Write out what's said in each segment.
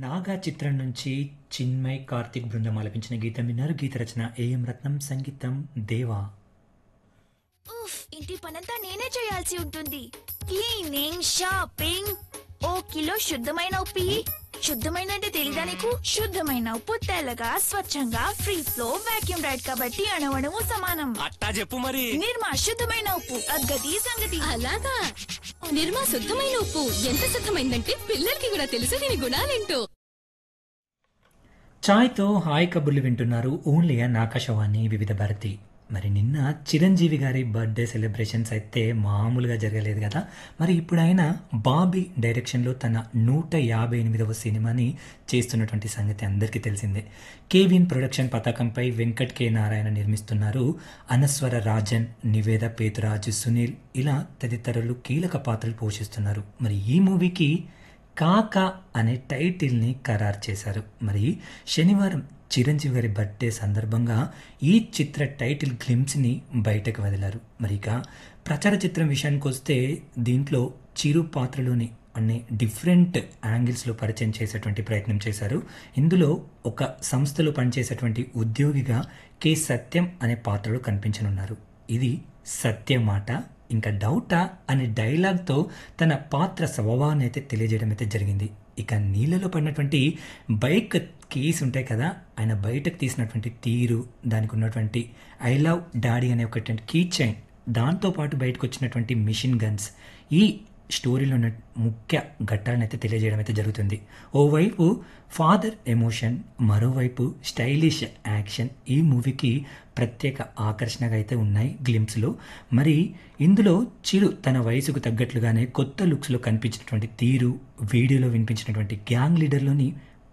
నాగా చిత్రం నుంచి చిన్మయ్ కార్తిక్ బృందం ఆలపించిన గీతం విన్నారు గీత రచన ఏఎం రత్నం సంగీతం దేవా ఉఫ్ ఇంటి పనంతా నేనే చేయాల్సి ఉంటుంది క్లీనింగ్ షాపింగ్ ఓ కిలో శుద్ధమైన ఉప్పి శుద్ధమైన అంటే తెలీదా నీకు శుద్ధమైన ఉప్పు తెల్లగా స్వచ్ఛంగా ఫ్రీ ఫ్లో వాక్యూమ్ రైడ్ కాబట్టి అణవణము సమానం అట్టా చెప్పు మరి నిర్మా శుద్ధమైన ఉప్పు అద్గతి సంగతి అలాగా నిర్మా శుద్ధమైన ఉప్పు ఎంత శుద్ధమైందంటే పిల్లలకి కూడా తెలుసు దీని గుణాలేంటో ఛాయ్తో హాయ్ కబుర్లు వింటున్నారు ఓన్లీ అన్ ఆకాశవాణి వివిధ భారతి మరి నిన్న చిరంజీవి గారి బర్త్డే సెలబ్రేషన్స్ అయితే మామూలుగా జరగలేదు కదా మరి ఇప్పుడు ఆయన బాబీ డైరెక్షన్లో తన నూట యాభై ఎనిమిదవ సినిమాని చేస్తున్నటువంటి సంగతి అందరికీ తెలిసిందే కేవిన్ ప్రొడక్షన్ పతాకంపై వెంకట్ కె నారాయణ నిర్మిస్తున్నారు అనస్వర రాజన్ నివేద పేతురాజు సునీల్ ఇలా తదితరులు కీలక పాత్రలు పోషిస్తున్నారు మరి ఈ మూవీకి కాక అనే టైటిల్ని ఖరారు చేశారు మరి శనివారం చిరంజీవి గారి బర్త్డే సందర్భంగా ఈ చిత్ర టైటిల్ గ్లిమ్స్ని బయటకు వదిలారు మరి ఇక ప్రచార చిత్రం విషయానికి వస్తే దీంట్లో చిరు పాత్రలోని అన్ని డిఫరెంట్ యాంగిల్స్లో పరిచయం చేసేటువంటి ప్రయత్నం చేశారు ఇందులో ఒక సంస్థలో పనిచేసేటువంటి ఉద్యోగిగా కె సత్యం అనే పాత్రలో కనిపించనున్నారు ఇది సత్యమాట ఇంకా డౌటా అనే డైలాగ్తో తన పాత్ర స్వభావాన్ని అయితే తెలియజేయడం అయితే జరిగింది ఇక నీళ్ళలో పడినటువంటి బైక్ కీస్ ఉంటాయి కదా ఆయన బయటకు తీసినటువంటి తీరు దానికి ఉన్నటువంటి ఐ లవ్ డాడీ అనే ఒకటి కీ చైన్ దాంతోపాటు బయటకు వచ్చినటువంటి మిషన్ గన్స్ ఈ స్టోరీలో ఉన్న ముఖ్య ఘట్టాలను అయితే తెలియజేయడం అయితే జరుగుతుంది ఓవైపు ఫాదర్ ఎమోషన్ మరోవైపు స్టైలిష్ యాక్షన్ ఈ మూవీకి ప్రత్యేక ఆకర్షణగా అయితే ఉన్నాయి గ్లిమ్స్లో మరి ఇందులో చిరు తన వయసుకు తగ్గట్లుగానే కొత్త లుక్స్లో కనిపించినటువంటి తీరు వీడియోలో వినిపించినటువంటి గ్యాంగ్ లీడర్లోని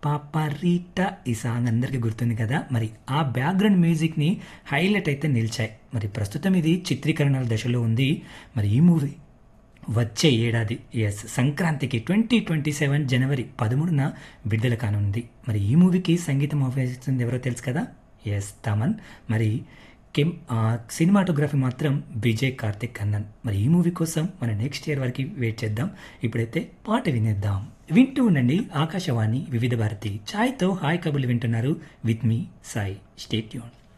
పాపారీటా ఈ సాంగ్ అందరికీ గుర్తుంది కదా మరి ఆ బ్యాక్గ్రౌండ్ మ్యూజిక్ని హైలైట్ అయితే నిలిచాయి మరి ప్రస్తుతం ఇది చిత్రీకరణల దశలో ఉంది మరి ఈ మూవీ వచ్చే ఏడాది ఎస్ సంక్రాంతికి ట్వంటీ ట్వంటీ సెవెన్ జనవరి పదమూడున విడుదల కానుంది మరి ఈ మూవీకి సంగీతం ఆఫీస్తుంది ఎవరో తెలుసు కదా ఎస్ తమన్ మరి కెమ్ సినిమాటోగ్రఫీ మాత్రం విజయ్ కార్తిక్ కన్నన్ మరి ఈ మూవీ కోసం మన నెక్స్ట్ ఇయర్ వరకు వెయిట్ చేద్దాం ఇప్పుడైతే పాట వినేద్దాం వింటూ ఉండండి ఆకాశవాణి వివిధ భారతి ఛాయ్తో హాయ్ కబుర్లు వింటున్నారు విత్ మీ సాయి స్టేట్ యూన్